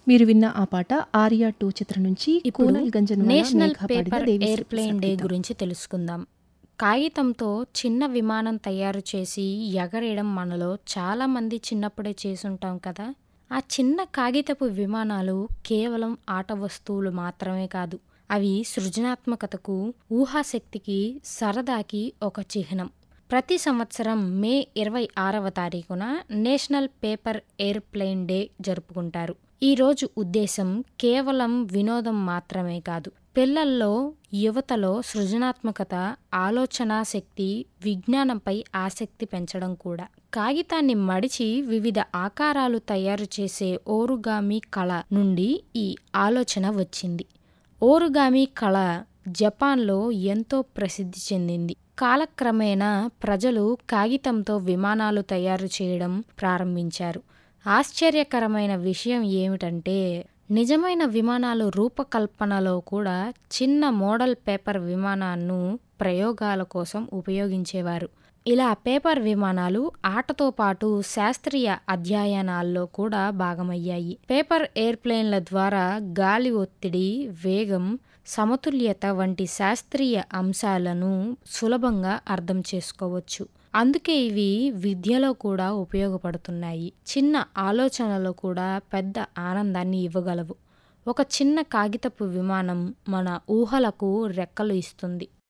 మీరు విన్న ఆ పాట ఆర్యా టూ చిత్రం నుంచి ఇప్పుడు కూనల్ గంజన్ నేషనల్ పేపర్ ఎయిర్ప్లేన్ డే గురించి తెలుసుకుందాం కాగితంతో చిన్న విమానం తయారు చేసి ఎగరేయడం మనలో చాలా మంది చిన్నప్పుడే చేసుంటాం కదా ఆ చిన్న కాగితపు విమానాలు కేవలం ఆట వస్తువులు మాత్రమే కాదు అవి సృజనాత్మకతకు ఊహాశక్తికి సరదాకి ఒక చిహ్నం ప్రతి సంవత్సరం మే ఇరవై ఆరవ తారీఖున నేషనల్ పేపర్ ఎయిర్ప్లేన్ డే జరుపుకుంటారు ఈ రోజు ఉద్దేశం కేవలం వినోదం మాత్రమే కాదు పిల్లల్లో యువతలో సృజనాత్మకత ఆలోచనా శక్తి విజ్ఞానంపై ఆసక్తి పెంచడం కూడా కాగితాన్ని మడిచి వివిధ ఆకారాలు తయారు చేసే ఓరుగామి కళ నుండి ఈ ఆలోచన వచ్చింది ఓరుగామి కళ జపాన్లో ఎంతో ప్రసిద్ధి చెందింది కాలక్రమేణా ప్రజలు కాగితంతో విమానాలు తయారు చేయడం ప్రారంభించారు ఆశ్చర్యకరమైన విషయం ఏమిటంటే నిజమైన విమానాలు రూపకల్పనలో కూడా చిన్న మోడల్ పేపర్ విమానాన్ని ప్రయోగాల కోసం ఉపయోగించేవారు ఇలా పేపర్ విమానాలు ఆటతో పాటు శాస్త్రీయ అధ్యయనాల్లో కూడా భాగమయ్యాయి పేపర్ ఎయిర్ప్లేన్ల ద్వారా గాలి ఒత్తిడి వేగం సమతుల్యత వంటి శాస్త్రీయ అంశాలను సులభంగా అర్థం చేసుకోవచ్చు అందుకే ఇవి విద్యలో కూడా ఉపయోగపడుతున్నాయి చిన్న ఆలోచనలు కూడా పెద్ద ఆనందాన్ని ఇవ్వగలవు ఒక చిన్న కాగితపు విమానం మన ఊహలకు రెక్కలు ఇస్తుంది